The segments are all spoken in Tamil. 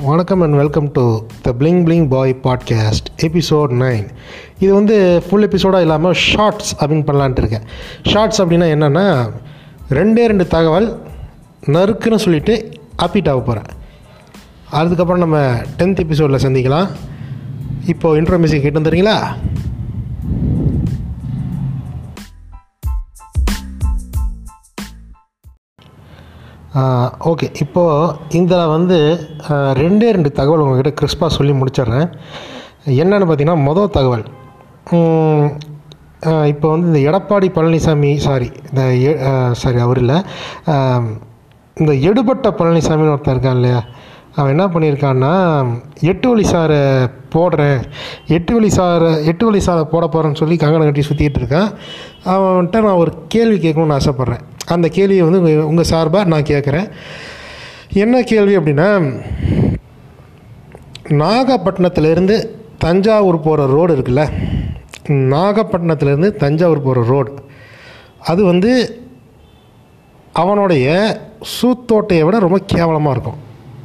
வணக்கம் and welcome to the bling bling boy podcast episode nine இது வந்து ஃபுல் எபிசோடாக இல்லாமல் ஷார்ட்ஸ் அப்படின்னு பண்ணலான்ட்டு இருக்கேன் ஷார்ட்ஸ் அப்படின்னா என்னென்னா ரெண்டே ரெண்டு தகவல் நறுக்குன்னு சொல்லிவிட்டு அப்பிட் ஆக போகிறேன் அதுக்கப்புறம் நம்ம டென்த் எபிசோடில் சந்திக்கலாம் இப்போது இன்ட்ரோ மியூசிக் கேட்டு வந்துடுறீங்களா ஓகே இப்போது இதில் வந்து ஆஹ், ரெண்டே ரெண்டு தகவல் உங்ககிட்ட கிறிஸ்பாக சொல்லி முடிச்சிடுறேன் என்னென்னு பார்த்தீங்கன்னா மொதல் தகவல் உம், ஆஹ், இப்போ வந்து இந்த எடப்பாடி பழனிசாமி சாரி இந்த சாரி அவர் இல்லை ஆம், இந்த எடுபட்ட பழனிசாமின்னு ஒருத்தன் இருக்கான் இல்லையா அவன் என்ன பண்ணியிருக்கான்னா எட்டு வழி சாரை போடுறேன் எட்டு வழி சாரை எட்டு வழி சாரை போட போகிறேன்னு சொல்லி கங்கணம் கட்டி சுற்றிட்டு இருக்கான் அவன்கிட்ட நான் ஒரு கேள்வி கேட்கணும்னு ஆசைப்பட்றேன் அந்த கேள்வியை வந்து உங்கள் உங்கள் சார்பாக நான் கேட்குறேன் என்ன கேள்வி அப்படின்னா நாகப்பட்டினத்துலேருந்து தஞ்சாவூர் போகிற ரோடு இருக்குல்ல நாகப்பட்டினத்துலேருந்து தஞ்சாவூர் போகிற ரோடு அது வந்து அவனுடைய சூத்தோட்டையை விட ரொம்ப கேவலமாக இருக்கும்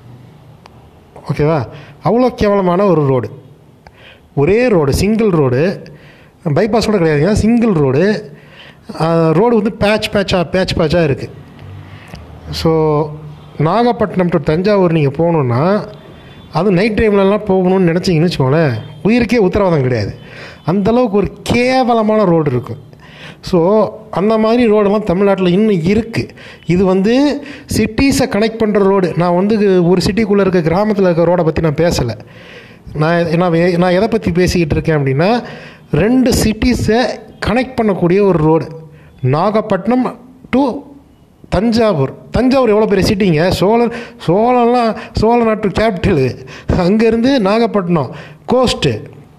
ஓகேவா அவ்வளோ கேவலமான ஒரு ரோடு ஒரே ரோடு சிங்கிள் ரோடு பைபாஸ் கூட கிடையாதுங்க சிங்கிள் ரோடு ரோடு வந்து பேட்ச் பேட்சாக பேட்ச் பேட்சாக இருக்குது ஸோ நாகப்பட்டினம் டு தஞ்சாவூர் நீங்கள் போகணுன்னா அது நைட் டைம்லலாம் போகணும்னு நினச்சிங்கன்னு வச்சுக்கோங்களேன் உயிருக்கே உத்தரவாதம் கிடையாது அந்தளவுக்கு ஒரு கேவலமான ரோடு இருக்கும் ஸோ அந்த மாதிரி ரோடெல்லாம் தமிழ்நாட்டில் இன்னும் இருக்குது இது வந்து சிட்டிஸை கனெக்ட் பண்ணுற ரோடு நான் வந்து ஒரு சிட்டிக்குள்ளே இருக்க கிராமத்தில் இருக்க ரோடை பற்றி நான் பேசலை நான் நான் வே- நான் எதை பற்றி பேசிக்கிட்டு இருக்கேன் அப்படின்னா ரெண்டு சிட்டிஸை கனெக்ட் பண்ணக்கூடிய ஒரு ரோடு நாகப்பட்டினம் டு தஞ்சாவூர் தஞ்சாவூர் எவ்வளோ பெரிய சிட்டிங்க சோழன் சோழன்லாம் சோழ நாட்டு கேபிட்டலு அங்கேருந்து நாகப்பட்டினம் கோஸ்ட்டு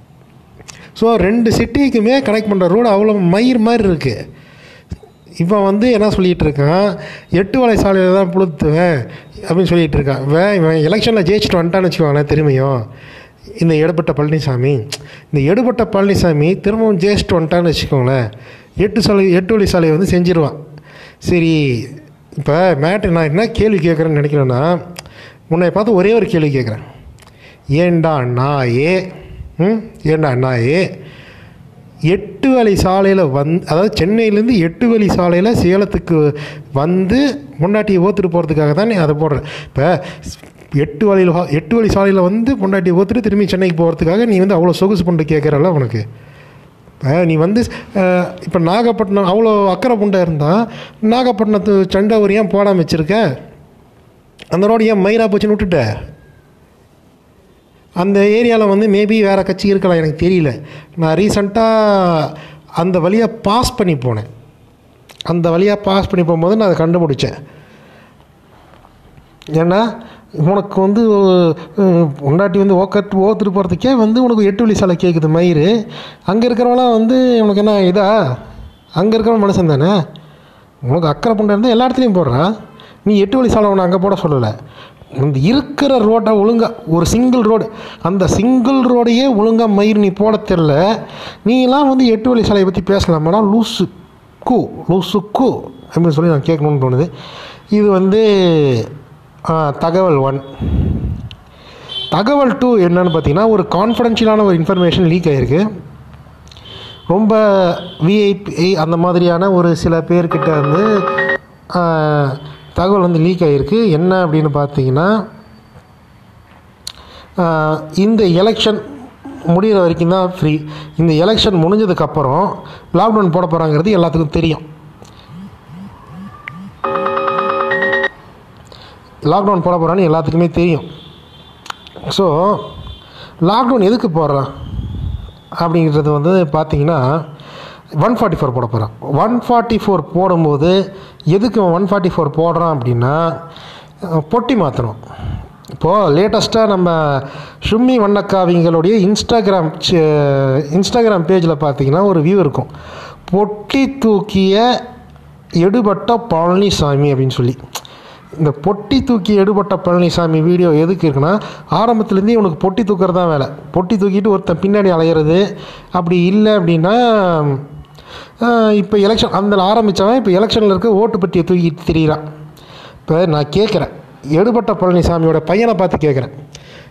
ஸோ ரெண்டு சிட்டிக்குமே கனெக்ட் பண்ணுற ரோடு அவ்வளோ மயிர் மாதிரி இருக்குது இவன் வந்து என்ன சொல்லிகிட்டு இருக்கான் எட்டு வலை சாலையில் தான் புளுத்துவேன் அப்படின்னு சொல்லிகிட்டு இருக்கான் வே இவன் எலெக்ஷனில் ஜெயிச்சுட்டு வந்துட்டான்னு வச்சுக்கோங்களேன் திரும்பியும் இந்த எடுபட்ட பழனிசாமி இந்த எடுபட்ட பழனிசாமி திரும்பவும் ஜெயிச்சுட்டு வந்துட்டான்னு வச்சுக்கோங்களேன் எட்டு சாலை எட்டு வழி சாலையை வந்து செஞ்சிருவான் சரி இப்போ மேட்டு நான் என்ன கேள்வி கேட்குறேன்னு நினைக்கிறேன்னா உன்னை பார்த்து ஒரே ஒரு கேள்வி கேட்குறேன் ஏண்டா நாயே ம் ஏண்டா நாயே எட்டு வழி சாலையில் வந் அதாவது சென்னையிலேருந்து எட்டு வழி சாலையில் சேலத்துக்கு வந்து பொண்டாட்டியை ஓத்துட்டு போகிறதுக்காக தான் நீ அதை போடுற இப்போ எட்டு வழியில் எட்டு வழி சாலையில் வந்து பொண்டாட்டியை ஓத்துட்டு திரும்பி சென்னைக்கு போகிறதுக்காக நீ வந்து அவ்வளோ சொகுசு பண்ணி கேட்குறல உனக்கு இப்போ நீ வந்து இப்போ நாகப்பட்டினம் அவ்வளோ அக்கறை புண்டை இருந்தால் நாகப்பட்டினத்து சண்டாவூர் ஏன் போடாமல் வச்சுருக்க அந்த ரோடு ஏன் மயிரா போச்சுன்னு விட்டுட்ட அந்த ஏரியாவில் வந்து மேபி வேறு கட்சி இருக்கலாம் எனக்கு தெரியல நான் ரீசண்டாக அந்த வழியாக பாஸ் பண்ணி போனேன் அந்த வழியாக பாஸ் பண்ணி போகும்போது நான் அதை கண்டுபிடிச்சேன் ஏன்னா உனக்கு வந்து அஹ், பொண்டாட்டி வந்து ஓக்கட்டு ஓத்துட்டு போகிறதுக்கே வந்து உனக்கு எட்டு வழி சாலை கேட்குது மயிர் அங்கே இருக்கிறவங்களாம் வந்து உனக்கு என்ன இதா அங்கே இருக்கிறவன் மனுஷன் தானே உனக்கு அக்கறை புண்டை இருந்தால் எல்லா இடத்துலையும் போடுறா நீ எட்டு வழி சாலை உன்னை அங்கே போட சொல்லலை இந்த இருக்கிற ரோட்டை ஒழுங்காக ஒரு சிங்கிள் ரோடு அந்த சிங்கிள் ரோடையே ஒழுங்காக மயிர் நீ போட தெரில நீலாம் வந்து எட்டு வழி சாலையை பற்றி பேசலாமாடா லூசு கூ லூசு கூ அப்படின்னு சொல்லி நான் கேட்கணும்னு தோணுது இது வந்து ஆ, தகவல் ஒன் தகவல் டூ என்னன்னு பார்த்தீங்கன்னா ஒரு கான்ஃபிடென்ஷியலான ஒரு இன்ஃபர்மேஷன் லீக் ஆகிருக்கு ரொம்ப விஐபி அந்த மாதிரியான ஒரு சில பேர்கிட்ட வந்து ஆ, தகவல் வந்து லீக் ஆகிருக்கு என்ன அப்படின்னு பார்த்தீங்கன்னா ஆ, இந்த எலெக்ஷன் முடிகிற வரைக்கும் தான் ஃப்ரீ இந்த எலெக்ஷன் முடிஞ்சதுக்கப்புறம் லாக்டவுன் போட போகிறாங்கிறது எல்லாத்துக்கும் தெரியும் லாக்டவுன் போட போகிறான்னு எல்லாத்துக்குமே தெரியும் ஸோ லாக்டவுன் எதுக்கு போடுறான் அப்படிங்கிறது வந்து பார்த்தீங்கன்னா ஒன் ஃபார்ட்டி ஃபோர் போட போகிறான் ஒன் ஃபார்ட்டி ஃபோர் போடும்போது எதுக்கு ஒன் ஃபார்ட்டி ஃபோர் போடுறான் அப்படின்னா அஹ், பொட்டி மாற்றணும் இப்போது லேட்டஸ்ட்டாக நம்ம ஷும்மி வண்ணக்காவிங்களுடைய இன்ஸ்டாகிராம் ச- இன்ஸ்டாகிராம் பேஜில் பார்த்தீங்கன்னா ஒரு வியூ இருக்கும் பொட்டி தூக்கிய எடுபட்ட பழனிசாமி அப்படின்னு சொல்லி இந்த பொட்டி தூக்கி எடுபட்ட பழனிசாமி வீடியோ எதுக்கு இருக்குன்னா ஆரம்பத்துலேருந்தே உனக்கு பொட்டி தூக்குறது தான் வேலை பொட்டி தூக்கிட்டு ஒருத்தன் பின்னாடி அலையிறது அப்படி இல்லை அப்படின்னா இப்போ எலெக்ஷன் அந்த ஆரம்பித்தவன் இப்போ எலெக்ஷனில் இருக்க ஓட்டு பட்டியை தூக்கிட்டு திரியிறான் இப்போ நான் கேட்குறேன் எடுபட்ட பழனிசாமியோட பையனை பார்த்து கேட்குறேன்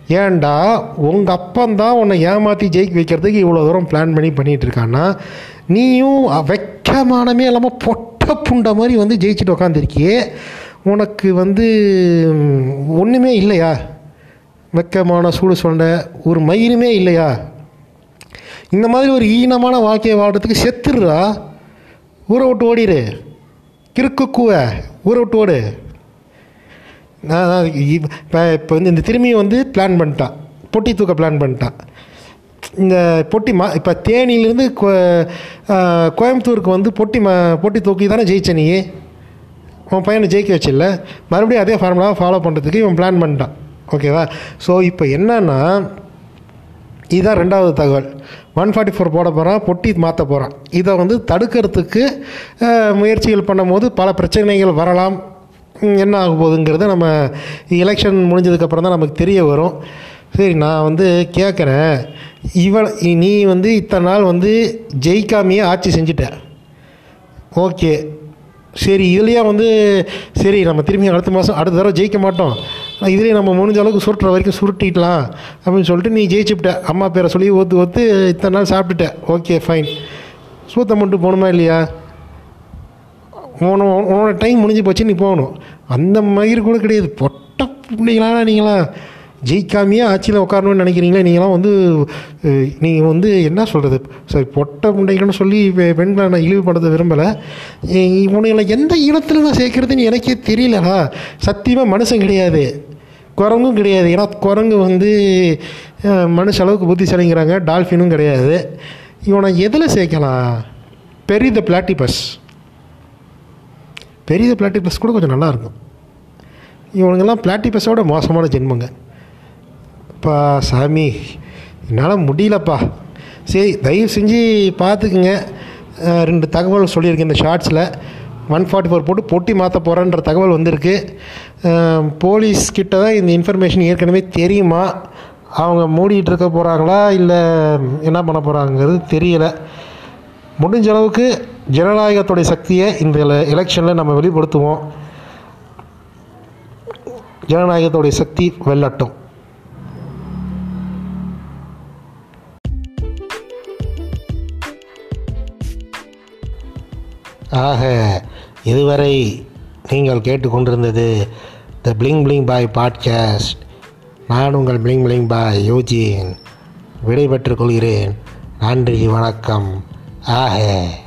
ஏன்டா உங்கள் அப்பந்தான் உன்னை ஏமாற்றி ஜெயிக்க வைக்கிறதுக்கு இவ்வளோ தூரம் பிளான் பண்ணி பண்ணிகிட்டு இருக்கான்னா நீயும் வெக்கமானமே இல்லாமல் பொட்ட புண்ட மாதிரி வந்து ஜெயிச்சுட்டு உக்காந்துருக்கியே உனக்கு வந்து ம், ஒன்றுமே இல்லையா வெக்கமான சூடு சொன்ன ஒரு மயிருமே இல்லையா இந்த மாதிரி ஒரு ஈனமான வாழ்க்கையை வாழ்கிறதுக்கு செத்துடுறா ஊரை விட்டு ஓடிடு கிறுக்கு கூவ ஊரை விட்டு ஓடு நான் இப்போ இப்போ வந்து இந்த திரும்பியும் வந்து பிளான் பண்ணிட்டான் பொட்டி தூக்க பிளான் பண்ணிட்டான் இந்த பொட்டி மா இப்போ தேனியிலேருந்து கோயம்புத்தூருக்கு வந்து பொட்டி மா பொட்டி தூக்கி தானே ஜெயிச்ச நீ உன் பையனை ஜெயிக்க வச்சில்ல மறுபடியும் அதே ஃபார்முலாவை ஃபாலோ பண்ணுறதுக்கு இவன் பிளான் பண்ணிட்டான் ஓகேவா ஸோ இப்போ என்னன்னா இதுதான் ரெண்டாவது தகவல் ஒன் ஃபார்ட்டி ஃபோர் போட போகிறான் பொட்டி மாற்ற போகிறான் இதை வந்து தடுக்கிறதுக்கு அஹ், முயற்சிகள் பண்ணும்போது பல பிரச்சனைகள் வரலாம் ம், என்ன ஆக போகுதுங்கிறத நம்ம எலெக்ஷன் முடிஞ்சதுக்கப்புறம் தான் நமக்கு தெரிய வரும் சரி நான் வந்து கேட்குறேன் இவன் நீ வந்து இத்தனை நாள் வந்து ஜெயிக்காமையே ஆட்சி செஞ்சுட்ட ஓகே சரி இதுலேயே வந்து சரி நம்ம திரும்பி அடுத்த மாதம் அடுத்த தடவை ஜெயிக்க மாட்டோம் இதுலேயே நம்ம முடிஞ்ச அளவுக்கு சுருட்டுற வரைக்கும் சுருட்டிக்கலாம் அப்படின்னு சொல்லிட்டு நீ ஜெயிச்சுப்பிட்ட அம்மா பேரை சொல்லி ஒத்து ஒத்து இத்தனை நாள் சாப்பிட்டுட்ட ஓகே ஃபைன் சூத்த மட்டும் போகணுமா இல்லையா உன உன்னோட டைம் முடிஞ்சு போச்சு நீ போகணும் அந்த மயிர் கூட கிடையாது பொட்ட பிள்ளைங்களா நீங்களா ஜெயிக்காமையே ஆட்சியில் உட்காரணும்னு நினைக்கிறீங்களே நீங்களாம் வந்து நீங்கள் வந்து என்ன சொல்கிறது சரி பொட்ட முண்டைகள்னு சொல்லி பெ- பெண்களை நான் இழிவுபடுத்த விரும்பலை உன்னை எந்த இனத்தில் நான் சேர்க்குறதுன்னு எனக்கே தெரியலடா சத்தியமாக மனுஷன் கிடையாது குரங்கும் கிடையாது ஏன்னா குரங்கு வந்து அஹ், மனுஷ அளவுக்கு புத்திசாலிங்கிறாங்க டால்ஃபினும் கிடையாது இவனை எதில் சேர்க்கலாம் பெரிய த பிளாட்டிபஸ் பெரிய பிளாட்டிபஸ் கூட கொஞ்சம் நல்லா இருக்கும் இவனுங்கெல்லாம் பிளாட்டிபஸோட மோசமான ஜென்மங்க அப்பா சாமி என்னால் முடியலப்பா சரி தயவு செஞ்சு பார்த்துக்குங்க அஹ், ரெண்டு தகவல் சொல்லியிருக்கேன் இந்த ஷார்ட்ஸில் ஒன் ஃபார்ட்டி ஃபோர் போட்டு பொட்டி மாற்ற போகிறேன்ற தகவல் வந்திருக்கு அஹ், போலீஸ் கிட்ட தான் இந்த இன்ஃபர்மேஷன் ஏற்கனவே தெரியுமா அவங்க மூடிட்டு இருக்க போகிறாங்களா இல்லை என்ன பண்ண போகிறாங்கிறது தெரியல முடிஞ்ச அளவுக்கு ஜனநாயகத்துடைய சக்தியை இந்த எலெக்ஷனில் நம்ம வெளிப்படுத்துவோம் ஜனநாயகத்துடைய சக்தி வெல்லட்டும் ஆக இதுவரை நீங்கள் கேட்டுக்கொண்டிருந்தது the bling bling boy podcast நான் உங்கள் பிளிங் பிளிங் பாய் யோஜின் விடைபெற்றுக் கொள்கிறேன் நன்றி வணக்கம் ஆக